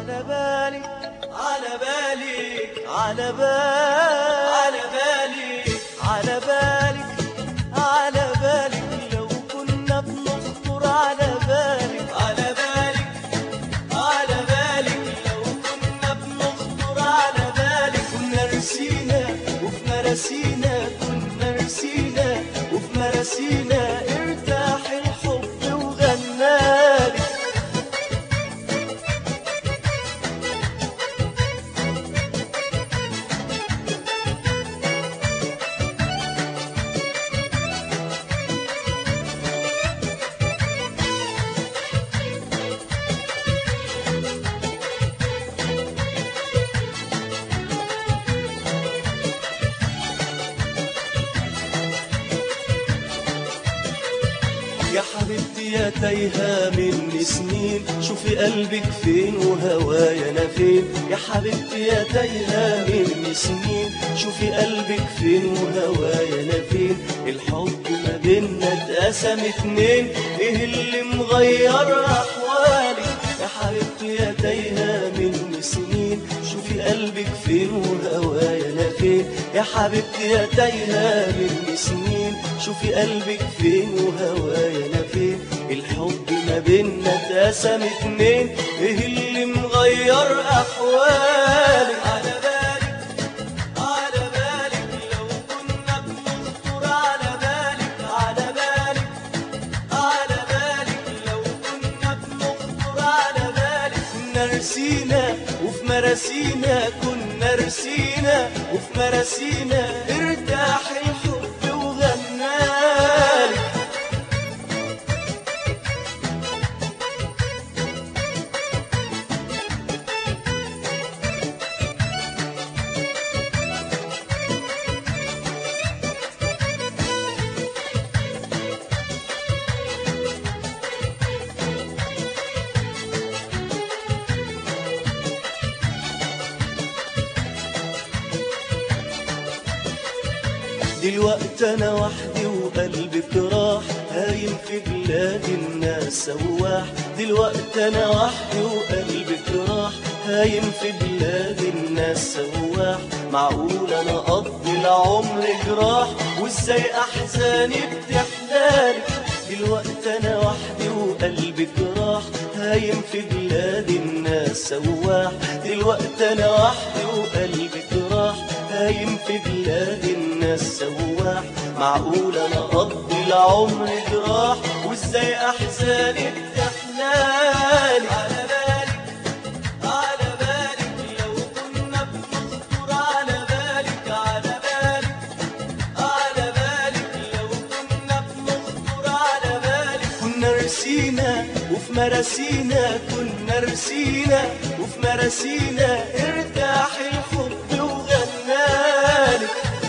على بالي على بالي على بالي على بالي على بالي على بالي لو كنا بنخطر على بالي على بالي على بالي لو كنا بنخطر على بالي كنا رسينا وفي مراسينا كنا رسينا وفي مراسينا ارتاح الحب وغنالي يا حبيبتي يا تايهة مني سنين شوفي قلبك فين وهوايا انا فين يا حبيبتي يا تايهة مني سنين شوفي قلبك فين وهوايا انا فين الحب ما بينا اتقسم اتنين ايه اللي مغير احوالي يا حبيبتي يا تايهة مني سنين شوفي قلبك فين وهوايا انا فين يا حبيبتي يا تايهة مني سنين شوفي قلبك فين وهوايا انا فين الحب ما بينا اتقسم اتنين ايه اللي مغير احوالي على بالي على بالي لو كنا بنخطر على بالي على بالي على بالي لو كنا بنخطر على بالي كنا رسينا وفي مراسينا كنا رسينا وفي مراسينا ارتاح الحب وغنالي دلوقتي انا وحدي وقلبك راح هايم في بلاد الناس سواح دلوقتي انا وحدي وقلبك راح هايم في بلاد الناس سواح معقول انا اقضي العمر جراح وازاي احزاني بتحلالي دلوقتي انا وحدي وقلبك راح هايم في بلاد الناس سواح دلوقتي انا وحدي وقلبك راح هايم في بلاد الناس سواح معقول انا اقضي العمر جراح وازاي احزاني بتحلالي على بالي على بالي لو كنا بنخطر على بالك على بالي على بالي لو كنا بنخطر على بالي كنا رسينا وفي مراسينا كنا رسينا وفي مراسينا ارتاح الحب وغنالي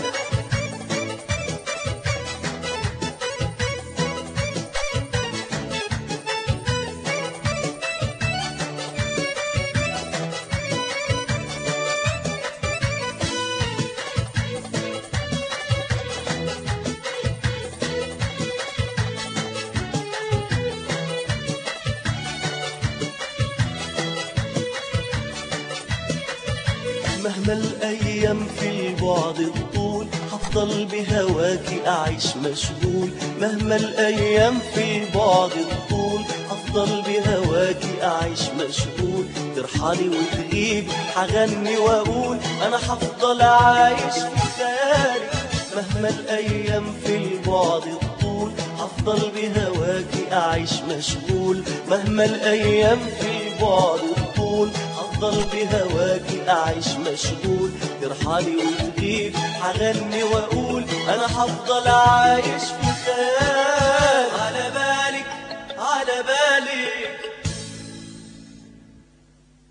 مهما الأيام في البعد تطول هفضل بهواكي أعيش مشغول مهما الأيام في البعد تطول هفضل بهواكي أعيش مشغول ترحلي وتغيب هغني وأقول أنا هفضل عايش في خيالي مهما الأيام في البعد تطول هفضل بهواكي أعيش مشغول مهما الأيام في البعد تطول هفضل بهواكي أعيش مشغول ترحلي وتغيب هغني وأقول أنا هفضل عايش في خيالي